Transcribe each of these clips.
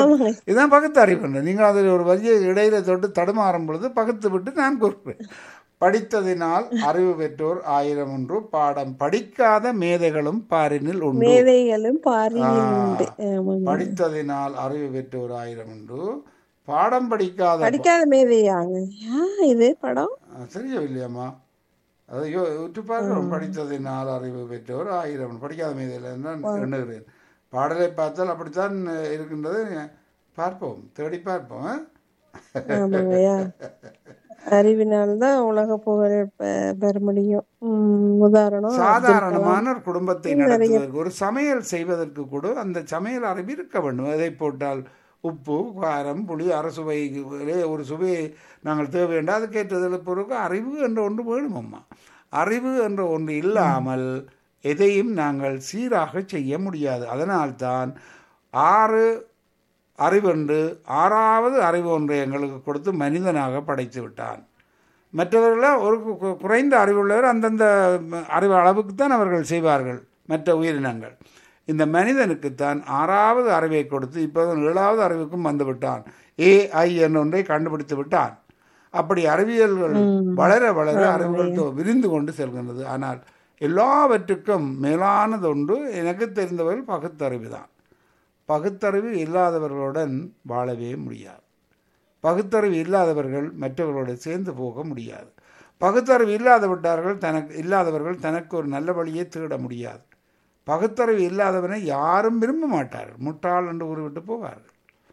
ஆமாங்க இதுதான் பகுத்தறிவு நீங்கள் அதில் ஒரு வரியை இடையில தொட்டு தடுமாறும் பொழுது பகுத்து விட்டு நான் கூறுகிறேன் படித்ததினால் அறிவு பெற்றோர் ஆயிரம் ஒன்று பாடம் படிக்காத மேதைகளும் பாரினில் உண்டு மேதைகளும் பாரியில் உண்டு ஆமாங்க படித்ததினால் அறிவு பெற்றோர் ஆயிரம் உண்டு பாடம் படிக்காத படிக்காத மேதையாங்க ஆ, இது படம் ஆ, தெரியவில்லையாம்மா அதை யோ உற்று பார்க்கிறோம் படித்ததினால் அறிவு பெற்றோர் ஆயிரம் படிக்காத மீதில் தான் எண்ணுகிறேன் பாடலை பார்த்தால் அப்படித்தான் இருக்கின்றது பார்ப்போம் தேடி பார்ப்போம் ஆ? ஆமாங்கய்யா அறிவினால்தான் உலக புகழ் பெ- பெற முடியும் உம், உதாரணம் சாதாரணமான ஒரு குடும்பத்தை நடத்துவதற்கு ஒரு சமையல் செய்வதற்கு கூட அந்த சமையல் அறிவு இருக்க வேண்டும் எதை போட்டால் உப்பு காரம் புளி அரசுவை ஒரு சுவையை நாங்கள் தேவை வேண்டாம் அதுக்கேற்றதில் பிறகு அறிவு என்ற ஒன்று வேணும் அம்மா அறிவு என்ற ஒன்று இல்லாமல் எதையும் நாங்கள் சீராக செய்ய முடியாது அதனால்தான் ஆறு அறிவென்று ஆறாவது அறிவு ஒன்றை எங்களுக்கு கொடுத்து மனிதனாக படைத்து விட்டான் மற்றவர்கள ஒரு கு- கு- குறைந்த அறிவுள்ளவர் அந்தந்த ம, அறிவு அளவுக்கு தான் அவர்கள் செய்வார்கள் மற்ற உயிரினங்கள் இந்த மனிதனுக்குத்தான் ஆறாவது அறிவை கொடுத்து இப்போது ஏழாவது அறிவுக்கும் வந்து விட்டான் ஏ ஐ என்ற ஒன்றை கண்டுபிடித்து விட்டான் அப்படி அறிவியல்கள் வளர வளர அறிவுகள் தொ- விரிந்து கொண்டு செல்கின்றது ஆனால் எல்லாவற்றுக்கும் மேலானது ஒன்று எனக்கு தெரிந்தவர்கள் பகுத்தறிவு தான் பகுத்தறிவு இல்லாதவர்களுடன் வாழவே முடியாது பகுத்தறிவு இல்லாதவர்கள் மற்றவர்களோடு சேர்ந்து போக முடியாது பகுத்தறிவு இல்லாத விட்டார்கள் தனக்கு இல்லாதவர்கள் தனக்கு ஒரு நல்ல வழியை தேட முடியாது பகுத்தறிவு இல்லாதவனை யாரும் விரும்ப மாட்டார்கள் முட்டாள் என்று கூறிவிட்டு போவார்கள்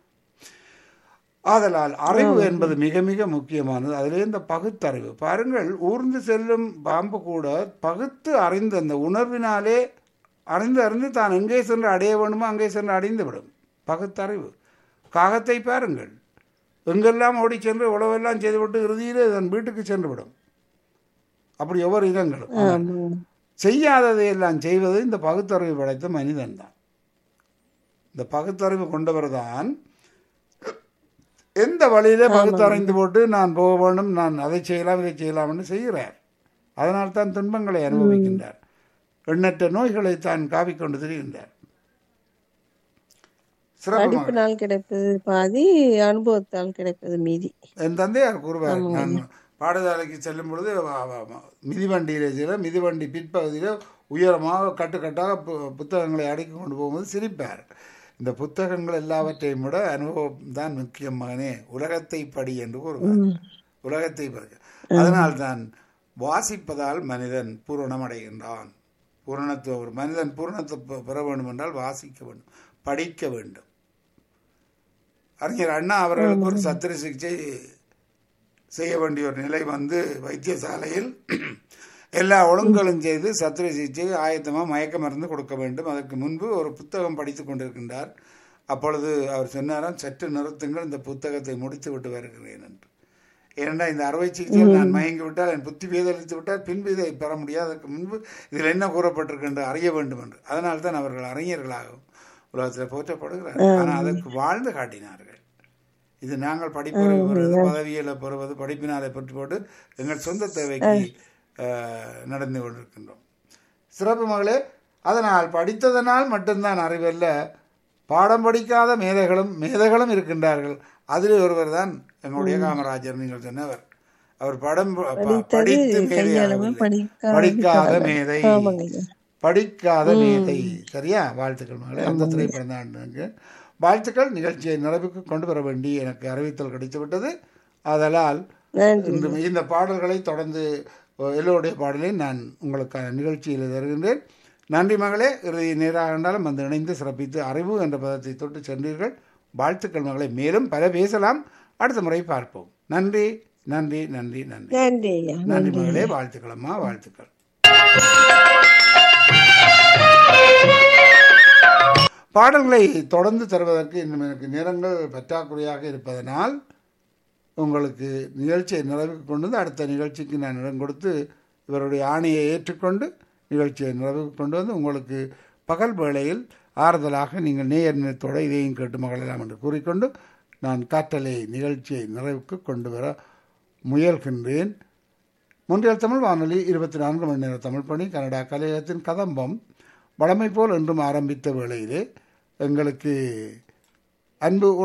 ஆதலால் அறிவு என்பது மிக மிக முக்கியமானது அதிலே இந்த பகுத்தறிவு பாருங்கள் ஊர்ந்து செல்லும் பாம்பு கூட பகுத்து அறிந்த அந்த உணர்வினாலே அறிந்து அறிந்து தான் எங்கே சென்று அடைய வேண்டுமோ அங்கே சென்று அடைந்து விடும் பகுத்தறிவு காகத்தை பாருங்கள் எங்கெல்லாம் ஓடி சென்று உழவெல்லாம் செய்துவிட்டு இறுதியிலே தன் வீட்டுக்கு சென்று விடும் அப்படி ஒவ்வொரு இதங்களும் ஆமாங்க செய்யாததை எல்லாம் செய்வது இந்த பகுத்தறிவு படைத்த மனிதன் தான் இந்த பகுத்தறிவு கொண்டவர் தான் எந்த வழியில பகுத்தறிந்து போட்டு நான் போக வேண்டும் நான் அதை செய்யலாம் இதை செய்யலாம்னு செய்கிறார் அதனால் தான் துன்பங்களை அனுபவிக்கின்றார் எண்ணற்ற நோய்களை தான் காவிக்கொண்டு திரிகின்றார் சிறப்பு மகள். படிப்பினால் கிடைப்பது பாதி அனுபவத்தால் கிடைப்பது மீதி என் தந்தையார் கூறுவார் நான் பாடசாலைக்கு செல்லும் பொழுது வ- வ- வ- மிதிவண்டியிலே செல்ல மிதிவண்டி பிற்பகுதியில் உயரமாக கட்டுக்கட்டாக பு- புத்தகங்களை அடுக்கி கொண்டு போகும்போது சிரிப்பார் இந்த புத்தகங்கள் எல்லாவற்றையும் விட அனுபவம் தான் முக்கியம் மகனே உலகத்தை படி என்று கூறுவார் உலகத்தை படி அதனால்தான் வாசிப்பதால் மனிதன் பூரணம் அடைகின்றான் பூரணத்துவ ஒரு மனிதன் பூரணத்தை பெ- பெற வேண்டும் என்றால் வாசிக்க வேண்டும் படிக்க வேண்டும் அறிஞர் அண்ணா அவர்களுக்கு ஒரு சத்திர சிகிச்சை செய்ய வேண்டிய ஒரு நிலை வந்து வைத்தியசாலையில் எல்லா ஒழுங்குகளும் செய்து சத்திர சிகிச்சை ஆயத்தமாக மயக்க மருந்து கொடுக்க வேண்டும் அதற்கு முன்பு ஒரு புத்தகம் படித்து கொண்டிருக்கின்றார் அப்பொழுது அவர் சொன்னாராம் சற்று நிறுத்துங்கள் இந்த புத்தகத்தை முடித்து விட்டு வருகிறேன் என்று ஏனென்றால் இந்த அறுவை சிகிச்சையில் நான் மயங்கி விட்டால் என் புத்தி வேதளித்து விட்டால் பின்பு இதை பெற முடியாது அதற்கு முன்பு இதில் என்ன கூறப்பட்டிருக்கு என்று அறிய வேண்டும் என்று அதனால் தான் அவர்கள் அறிஞர்களாகவும் உலகத்தில் போற்றப்படுகிறார் ஆனால் அதற்கு வாழ்ந்து காட்டினார்கள் இது நாங்கள் படிப்பறிவு பெறுவது பதவிகளை பெறுவது படிப்பினாலே பெற்று போட்டு எங்கள் சொந்த தேவைக்கு அஹ், நடந்து கொண்டிருக்கின்றோம் சிறப்பு மகளே அதனால் படித்ததனால் மட்டும்தான் அறிவல்ல பாடம் படிக்காத மேதைகளும் மேதைகளும் இருக்கின்றார்கள் அதில் ஒருவர் தான் எங்களுடைய காமராஜர் நீங்கள் சொன்னவர் அவர் படம் ப- ப- படித்து மேதையாகவில்லை. படிக்காத படிக்காத மேதை ஆமாங்க ஐயா. படிக்காத மேதை சரியா வாழ்த்துக்கள் மகளே அந்த திரைப்படம் தான் எனக்கு. வாழ்த்துக்கள் நிகழ்ச்சியை நிறைவுக்கு கொண்டு வர வேண்டி எனக்கு அறிவித்தல் கிடைத்து விட்டது ஆதலால் நன்றி இன்று இந்த பாடல்களை தொடர்ந்து அஹ், எல்லோருடைய பாடலை நான் உங்களுக்கான நிகழ்ச்சியில் தருகின்றேன் நன்றி மகளே இறுதி நேராக இருந்தாலும் வந்து இணைந்து சிறப்பித்து அறிவு என்ற பதத்தை தொட்டு சென்றீர்கள் வாழ்த்துக்கள் மகளே மேலும் பல பேசலாம் அடுத்த முறை பார்ப்போம் நன்றி நன்றி நன்றி நன்றி நன்றி ஐயா நன்றி மகளே வாழ்த்துக்கள் அம்மா வாழ்த்துக்கள் பாடல்களை தொடர்ந்து தருவதற்கு இன்னும் எனக்கு நேரங்கள் பற்றாக்குறையாக இருப்பதனால் உங்களுக்கு நிகழ்ச்சியை நிறைவுக்கு கொண்டு வந்து அடுத்த நிகழ்ச்சிக்கு நான் இடம் கொடுத்து இவருடைய ஆணையை ஏற்றுக்கொண்டு நிகழ்ச்சியை நிறைவுக்கு கொண்டு வந்து உங்களுக்கு பகல் வேளையில் ஆறுதலாக நீங்கள் நேயர் நிலத்தோட இதையும் கேட்டு மகளெல்லாம் என்று கூறிக்கொண்டு நான் காற்றலை நிகழ்ச்சியை நிறைவுக்கு கொண்டு வர முயல்கின்றேன் முன்றியல் தமிழ் வானொலி இருபத்தி நான்கு மணி நேர தமிழ் பணி கனடா கலையகத்தின் கதம்பம் வழமை போல் என்றும் ஆரம்பித்த வேளையிலே எங்களுக்கு அன்பு